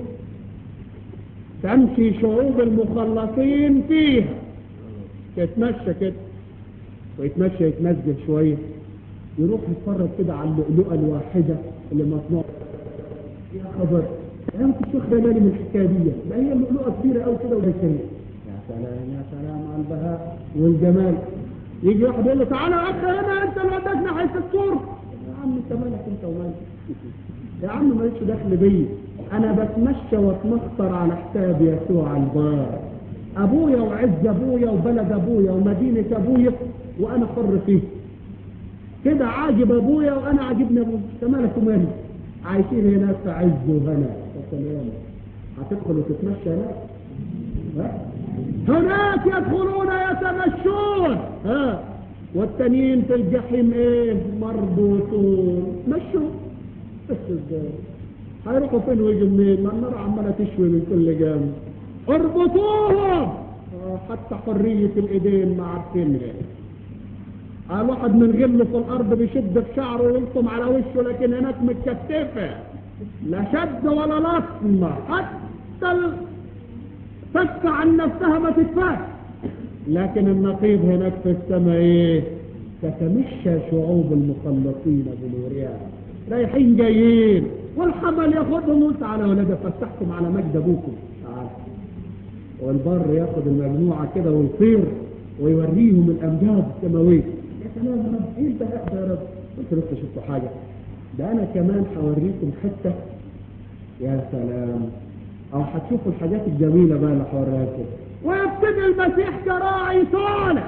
تمشي شعوب المخلصين فيها يتمشى كده ويتمشى يتمزج شوية يروح يتفرج كده على اللؤلؤة الواحدة اللي مصنوعة يا خبر انا ما كنتش واخد بالي من الحكايه دي ده هي اللؤلؤة كبيرة قوي كده وده يا سلام يا سلام على البهاء والجمال يجي واحد يقول له تعالى يا اخي هنا انت اللي وداك ناحيه السور يا عم انت مالك انت ومالك يا عم مالكش دخل بيا انا بتمشى واتمخطر على حساب يسوع البار ابويا وعز ابويا وبلد ابويا ومدينه ابويا وانا حر فيه كده عاجب ابويا وانا عاجبني ابويا انت مالك ومالي عايشين هناك في عز وهنا يا سلام هتدخل وتتمشى هناك ها؟ هناك يدخلون يتمشون ها والتانيين في الجحيم ايه مربوطون مشوا بس ازاي هيروحوا فين ويجوا منين ما النار عماله تشوي من كل جانب اربطوهم آه، حتى حريه الايدين ما عارفينها قال واحد من غل في الارض بيشد في شعره ويلطم على وشه لكن هناك متكتفه لا شد ولا لطم حتى ال- تدفع عن نفسها ما تدفعش لكن النقيض هناك في السماء ايه تتمشى شعوب المخلصين بنورها رايحين جايين والحمل ياخدهم ويقول تعالى يا ولاد افتحكم على مجد ابوكم تعالى والبر ياخد المجموعه كده ويطير ويوريهم الامجاد السماويه يا سلام يا رب ايه البهاء ده يا رب قلت لسه شفتوا حاجه ده انا كمان هوريكم حته يا سلام او هتشوفوا الحاجات الجميله بقى اللي هوريها لكم ويبتدي المسيح كراعي صالح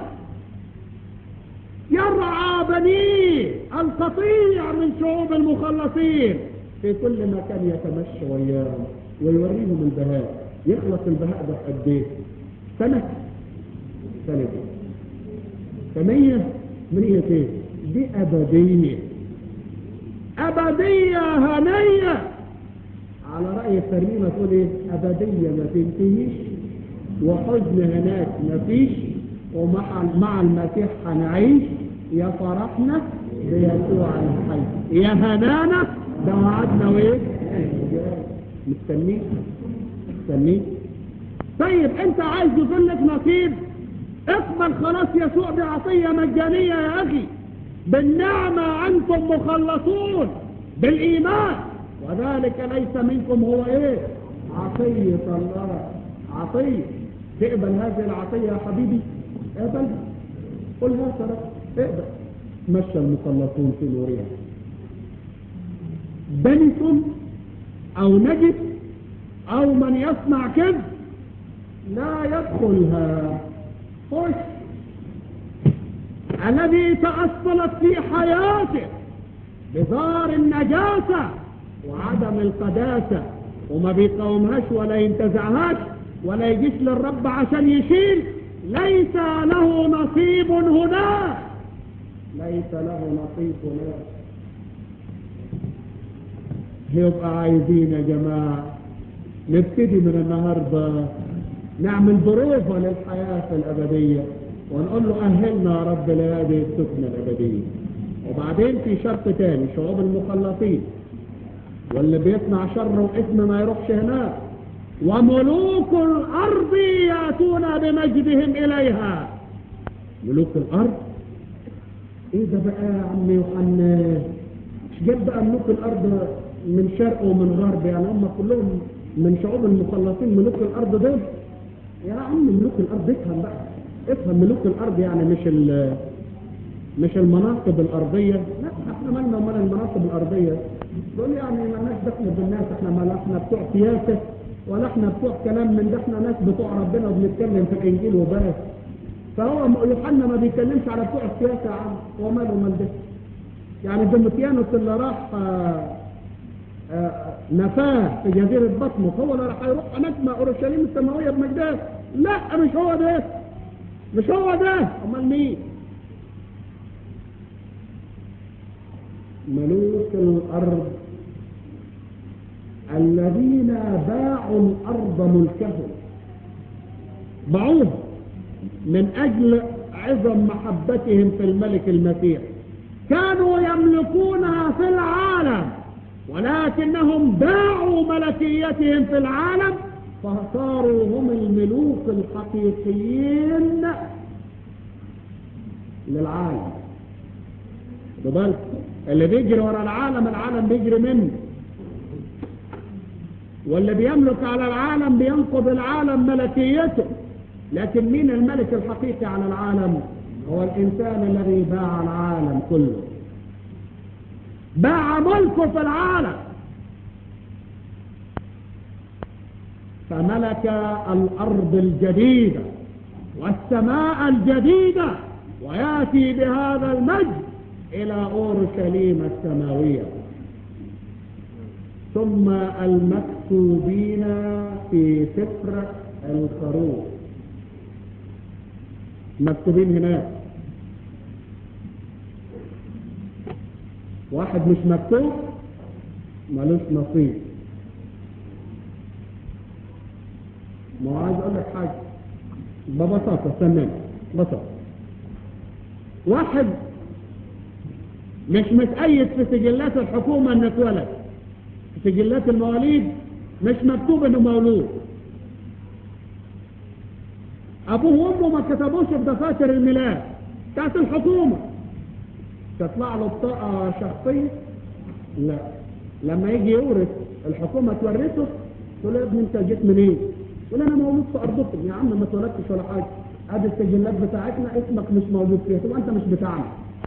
يرعى بنيه القطيع من شعوب المخلصين في كل مكان يتمشى وياهم ويوريهم البهاء يخلص البهاء ده في قد ايه؟ سنة سنة ثمانية منية ايه؟ دي أبدية أبدية هنية على رأي الترنيمة تقول ايه؟ أبدية ما تنتهيش وحزن هناك مفيش ومع مع المسيح هنعيش يا فرحنا بيسوع الحي يا هنانا ده وعدنا وايه مستنيك مستنيك طيب انت عايز يكون لك نصيب اقبل خلاص يسوع دي عطيه مجانيه يا اخي بالنعمه انتم مخلصون بالايمان وذلك ليس منكم هو ايه عطيه الله عطيه تقبل هذه العطيه يا حبيبي اقبل قلها ترى اقبل مشى المخلصون في نورها دنس او نجس او من يصنع كذب لا يدخلها خش الذي تأصلت في حياته بزار النجاسة وعدم القداسة وما بيقاومهاش ولا ينتزعهاش ولا يجيش للرب عشان يشيل ليس له نصيب هناك ليس له نصيب هناك يبقى عايزين يا جماعة نبتدي من النهاردة نعمل بروفة للحياة الأبدية ونقول له أهلنا يا رب لهذه السكنة الأبدية وبعدين في شرط تاني شعوب المخلصين واللي بيصنع شر وإثم ما يروحش هناك وملوك الأرض يأتون بمجدهم إليها ملوك الأرض إيه ده بقى يا عم يوحنا مش جاب بقى ملوك الأرض من شرق ومن غرب يعني هم كلهم من شعوب المخلصين ملوك الأرض دول يا عم ملوك الأرض افهم بقى افهم ملوك الأرض يعني مش ال مش المناصب الأرضية لا احنا مالنا ومال المناصب الأرضية دول يعني ما لناش دخل بالناس احنا ما احنا بتوع سياسة ولا احنا بتوع كلام من ده احنا ناس بتوع ربنا وبنتكلم في الإنجيل وبس فهو يوحنا ما بيتكلمش على بتوع السياسة يا عم هو ماله ومال ده يعني ديموتيانوس اللي راح آه آه نفاه في جزيرة بطمس هو اللي راح يروح هناك مع أورشليم السماوية بمجدها لا مش هو ده مش هو ده امال مين ملوك الأرض الذين باعوا الأرض ملكهم باعوها من أجل عظم محبتهم في الملك المسيح كانوا يملكونها في العالم ولكنهم باعوا ملكيتهم في العالم فصاروا هم الملوك الحقيقيين للعالم بالك اللي بيجري ورا العالم العالم بيجري منه واللي بيملك على العالم بينقض العالم ملكيته لكن مين الملك الحقيقي على العالم هو الإنسان الذي باع العالم كله باع ملكه في العالم فملك الأرض الجديدة والسماء الجديدة ويأتي بهذا المجد إلى أورشليم السماوية ثم المكتوبين في سفر الخروج مكتوبين هناك واحد مش مكتوب ملوش نصيب ما هو عايز اقول لك حاجه ببساطه استناني ببساطه واحد مش متأيد في سجلات الحكومة انه اتولد في سجلات المواليد مش مكتوب انه مولود ابوه وامه ما كتبوش في دفاتر الميلاد بتاعت الحكومة تطلع له بطاقة شخصية لا لما يجي يورث الحكومة تورثه تقول له يا ابني انت جيت منين؟ يقول انا مولود في ارضكم يا عم ما اتولدتش ولا حاجة ادي السجلات بتاعتنا اسمك مش موجود فيها تبقى انت مش بتاعنا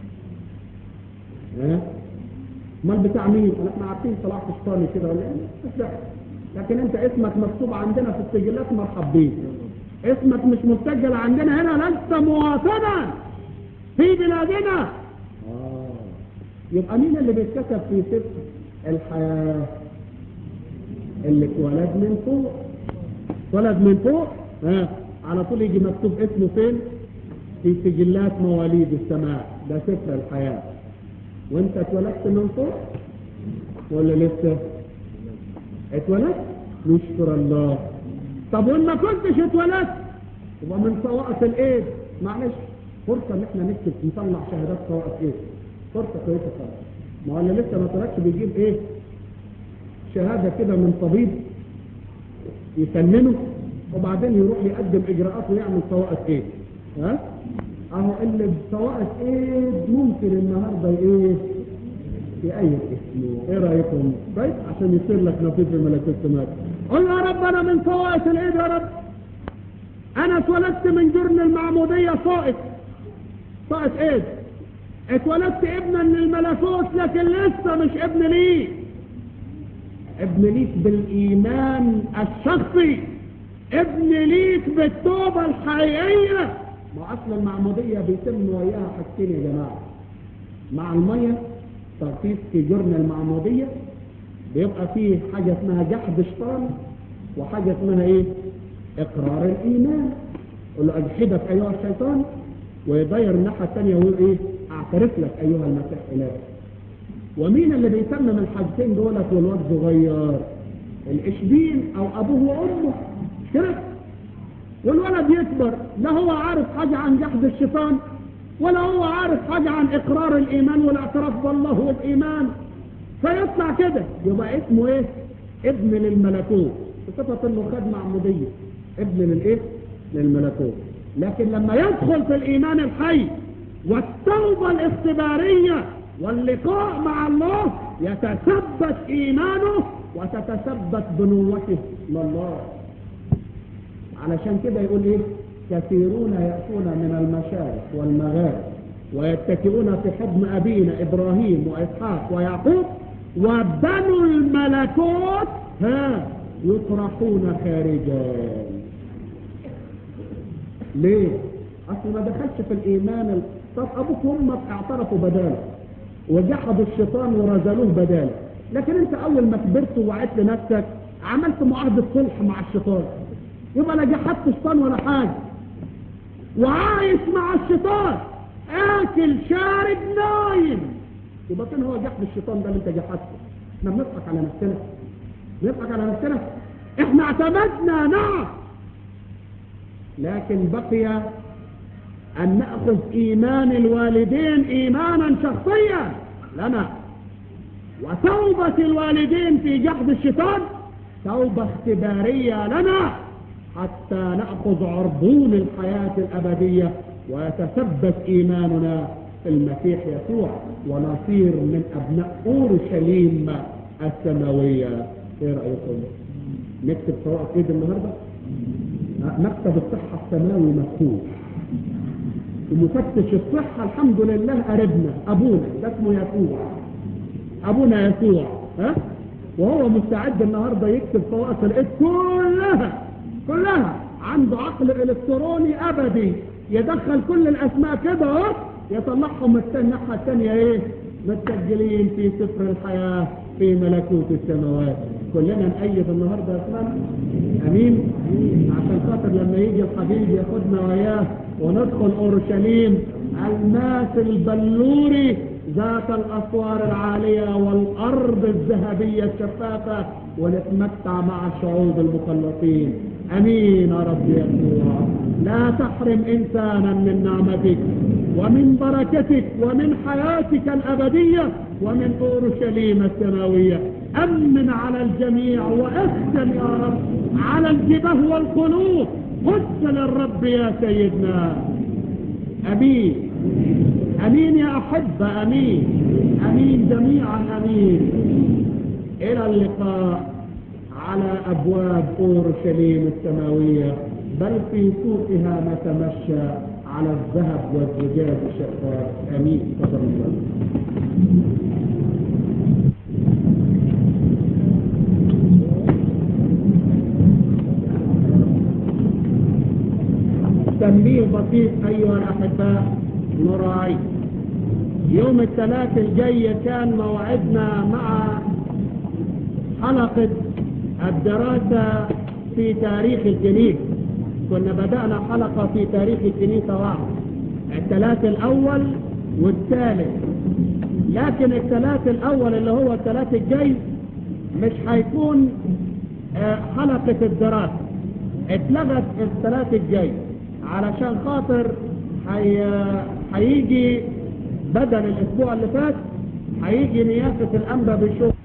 ها امال بتاع مين؟ قال احنا عارفين صلاح فستاني كده ولا ايه؟ مش دعوة. لكن انت اسمك مكتوب عندنا في السجلات مرحب بيك اسمك مش مسجل عندنا هنا لست مواطنا في بلادنا آه. يبقى مين اللي بيتكتب في سفر الحياة اللي اتولد من فوق اتولد من فوق ها على طول يجي مكتوب اسمه فين في سجلات مواليد السماء ده سفر الحياة وانت اتولدت من فوق ولا لسه اتولدت نشكر الله طب وان ما كنتش اتولدت يبقى من سواقة الايد معلش فرصة ان احنا نكتب نطلع شهادات سواقة ايد فرصة كويسة خالص ما هو اللي لسه ما اتولدش بيجيب ايه شهادة كده من طبيب يسننه وبعدين يروح يقدم اجراءات ويعمل سواقة ايد ها اهو اللي بسواقة ايد ممكن النهاردة ايه يأيد اسمه ايه رأيكم طيب عشان يصير لك نصيب في ملكوت السماء قل يا رب انا من سواقة الايد يا رب انا اتولدت من جرن المعمودية سائق سائق ايد اتولدت ابنا من الملكوت لكن لسه مش ابن ليك ابن ليك بالايمان الشخصي ابن ليك بالتوبة الحقيقية ما اصل المعمودية بيتم وياها حاجتين يا جماعة مع المية تغطيس في جرن المعمودية بيبقى فيه حاجة اسمها جحد شيطان وحاجة اسمها ايه اقرار الايمان يقول له اجحدك ايها الشيطان ويغير الناحية الثانية ويقول ايه اعترف لك ايها المسيح اله ومين اللي بيتمم الحاجتين دولت والواد صغير الاشبين او ابوه وامه مش كده والولد يكبر لا هو عارف حاجة عن جحد الشيطان ولا هو عارف حاجة عن اقرار الايمان والاعتراف بالله والايمان فيطلع كده يبقى اسمه ايه ابن للملكوت بصفة انه خد معمودية ابن للايه للملكوت لكن لما يدخل في الايمان الحي والتوبة الاختبارية واللقاء مع الله يتثبت ايمانه وتتثبت بنوته لله علشان كده يقول ايه كثيرون يأتون من المشارق والمغارب ويتكئون في حضن أبينا إبراهيم وإسحاق ويعقوب وبنو الملكوت ها يطرحون خارجا ليه؟ أصل ما دخلش في الإيمان ال... طب أبوك وأمك اعترفوا بداله وجحدوا الشيطان ورزلوه بداله لكن أنت أول ما كبرت ووعدت لنفسك عملت معاهدة صلح مع الشيطان يبقى لا جحدت الشيطان ولا حاجة وعايش مع الشيطان اكل شارب نايم يبقى كان هو جحد الشيطان ده اللي انت جحدته احنا بنضحك على نفسنا بنضحك على نفسنا احنا اعتمدنا نعم لكن بقي ان ناخذ ايمان الوالدين ايمانا شخصيا لنا وتوبه الوالدين في جحد الشيطان توبه اختباريه لنا حتى نأخذ عربون الحياة الأبدية ويتثبت إيماننا في المسيح يسوع ونصير من أبناء أورشليم السماوية إيه رأيكم؟ نكتب سواء إيد النهاردة؟ مكتب الصحة السماوي مفتوح ومفتش الصحة الحمد لله قربنا أبونا ده اسمه يسوع أبونا يسوع ها وهو مستعد النهاردة يكتب فوائد الإيد كلها كلها عنده عقل إلكتروني أبدي يدخل كل الأسماء كده اهو يطلعهم الناحية الثانية إيه متسجلين في سفر الحياة في ملكوت السماوات كلنا نأيد النهاردة يا اخوان امين عشان خاطر لما يجي الحبيب ياخدنا وياه وندخل اورشليم الماس البلوري ذات الاسوار العالية والارض الذهبية الشفافة ونتمتع مع الشعوب المخلصين امين يا رب يسوع لا تحرم انسانا من نعمتك ومن بركتك ومن حياتك الابدية ومن اورشليم السماوية امن على الجميع واختم يا رب على الجبه والقلوب قدس للرب يا سيدنا امين امين يا احبة امين امين جميعا امين الى اللقاء على ابواب اورشليم السماوية بل في سوقها نتمشى على الذهب والزجاج الشفاف امين تفضل الله تنبيه بسيط أيها الأحباء نراعي يوم الثلاث الجاي كان موعدنا مع حلقة الدراسة في تاريخ الكنيسة كنا بدأنا حلقة في تاريخ الكنيسة واحد الثلاث الأول والثالث لكن الثلاث الأول اللي هو الثلاث الجاي مش هيكون حلقة الدراسة اتلغت الثلاث الجاي علشان خاطر هيجي بدل الاسبوع اللي فات هيجي نيافة الانبا بالشغل